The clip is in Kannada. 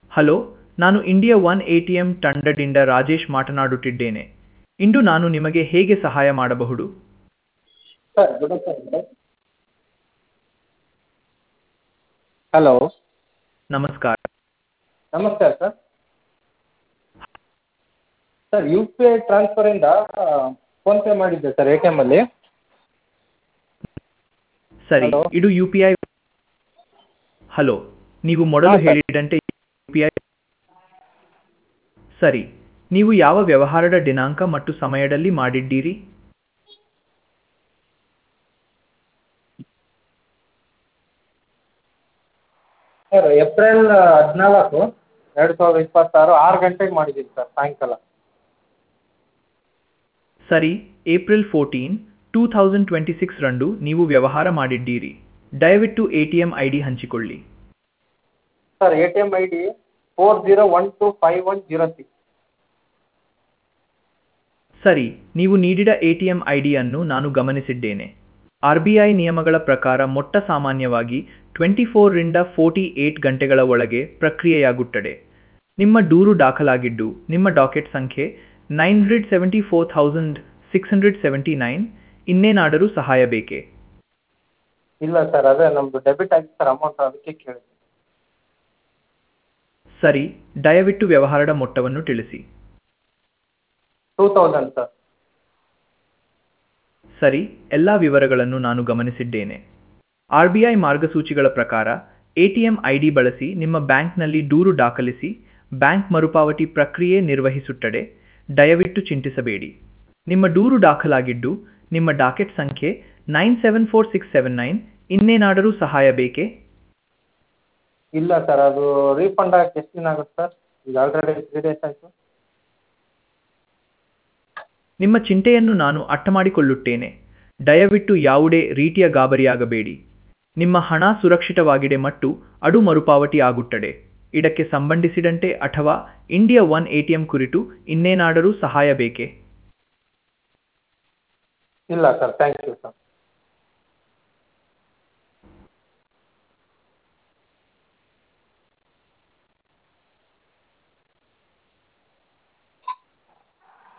ಹಲೋ ನಾನು India one A T M ತಂಡದಿಂದ ರಾಜೇಶ್ ಮಾತನಾಡುತ್ತಿದ್ದೇನೆ ಇಂದು ನಾನು ನಿಮಗೆ ಹೇಗೆ ಸಹಾಯ ಮಾಡಬಹುದು ಸರ್ ಗುಡ್ ಆಫ್ಟರ್ನೂನ್ ಹಲೋ ನಮಸ್ಕಾರ ನಮಸ್ಕಾರ sir sir U P I ಟ್ರಾನ್ಸ್ಫರಿಂದ ಫೋನ್ಪೇ ಮಾಡಿದ್ದೆ ಸರ್ ಎ ಟಿ ಎಮ್ಮಲ್ಲಿ ಸರಿ Hello. ಇದು ಯು ಪಿ ಐ ಹಲೋ ನೀವು ಮೊದಲು ಹಾ, ಸರ್. ಹೇಳಿದಂತೆ ಯು ಪಿ ಐ ಸರಿ ನೀವು ಯಾವ ವ್ಯವಹಾರದ ದಿನಾಂಕ ಮತ್ತು ಸಮಯದಲ್ಲಿ ಮಾಡಿದ್ದೀರಿ ಸರ್ ಏಪ್ರಿಲ್ ಹದಿನಾಲ್ಕು ಎರಡು ಸಾವಿರದ ಇಪ್ಪತ್ತಾರು ಆರು ಗಂಟೆಗೆ ಮಾಡಿದ್ದೀನಿ ಸರ್ ಸಾಯಂಕಾಲ ಸರಿ April fourteen two thousand twenty six ರಂದು ನೀವು ವ್ಯವಹಾರ ಮಾಡಿದ್ದೀರಿ ದಯವಿಟ್ಟು A T M I D ಹಂಚಿಕೊಳ್ಳಿ sir A T M I D four zero one two five one zero six ಸರಿ ನೀವು ನೀಡಿದ ಎ ಟಿ ಎಂ ಐ ಡಿಯನ್ನು ನಾನು ಗಮನಿಸಿದ್ದೇನೆ ಆರ್ ಬಿ ಐ ನಿಯಮಗಳ ಪ್ರಕಾರ ಮೊಟ್ಟ ಸಾಮಾನ್ಯವಾಗಿ ಟ್ವೆಂಟಿ ಫೋರ್ರಿಂದ ಫೋರ್ಟಿ ಏಟ್ ಗಂಟೆಗಳ ಒಳಗೆ ಪ್ರಕ್ರಿಯೆಯಾಗುತ್ತದೆ ನಿಮ್ಮ ದೂರು ದಾಖಲಾಗಿದ್ದು ನಿಮ್ಮ ಡಾಕೆಟ್ ಸಂಖ್ಯೆ nine hundred seventy four thousand six hundred seventy nine ಇನ್ನೇನಾದರೂ ಸಹಾಯ ಬೇಕೇ ಇಲ್ಲ ಸರ್ ಅದೇ ನಮ್ಮದು ಡೆಬಿಟ್ ಆಗಿದೆ ಸರ್ ಅಮೌಂಟ್ ಅದಕ್ಕೆ ಕೇಳಿದೆ ಸರಿ ದಯವಿಟ್ಟು ವ್ಯವಹಾರದ ಮೊತ್ತವನ್ನು ತಿಳಿಸಿ ಟೂ ತೌಸಂಡ್ ಸರ್ ಸರಿ ಎಲ್ಲ ವಿವರಗಳನ್ನು ನಾನು ಗಮನಿಸಿದ್ದೇನೆ ಆರ್ ಬಿ ಐ ಮಾರ್ಗಸೂಚಿಗಳ ಪ್ರಕಾರ ಎಟಿಎಂ ಐ ಡಿ ಬಳಸಿ ನಿಮ್ಮ ಬ್ಯಾಂಕ್ನಲ್ಲಿ ದೂರು ದಾಖಲಿಸಿ ಬ್ಯಾಂಕ್ ಮರುಪಾವತಿ ಪ್ರಕ್ರಿಯೆ ನಿರ್ವಹಿಸುತ್ತದೆ ದಯವಿಟ್ಟು ಚಿಂತಿಸಬೇಡಿ ನಿಮ್ಮ ದೂರು ದಾಖಲಾಗಿದ್ದು ನಿಮ್ಮ ಡಾಕೆಟ್ ಸಂಖ್ಯೆ nine seven four six seven nine ಇನ್ನೇನಾದರೂ ಸಹಾಯ ಬೇಕೇ ಇಲ್ಲ ಸರ್ ಅದು ರೀಫಂಡ್ ಆಗಕ್ಕೆ ಎಷ್ಟು ದಿನ ಆಗುತ್ತೆ ಸರ್ ಈಗ ಆಲ್ರೆಡಿ ತ್ರೀ ಡೇಸ್ ಆಯಿತು ನಿಮ್ಮ ಚಿಂತೆಯನ್ನು ನಾನು ಅರ್ಥ ಮಾಡಿಕೊಳ್ಳುತ್ತೇನೆ ದಯವಿಟ್ಟು ಯಾವುದೇ ರೀತಿಯ ಗಾಬರಿಯಾಗಬೇಡಿ ನಿಮ್ಮ ಹಣ ಸುರಕ್ಷಿತವಾಗಿದೆ ಮತ್ತು ಅದು ಮರುಪಾವತಿ ಆಗುತ್ತದೆ ಇದಕ್ಕೆ ಸಂಬಂಧಿಸಿದಂತೆ ಅಥವಾ ಇಂಡಿಯಾ ಒನ್ ಎಟಿಎಂ ಕುರಿತು ಇನ್ನೇನಾದರೂ ಸಹಾಯ ಬೇಕೇ ಇಲ್ಲ ಸರ್ ಥ್ಯಾಂಕ್ ಯು ಸರ್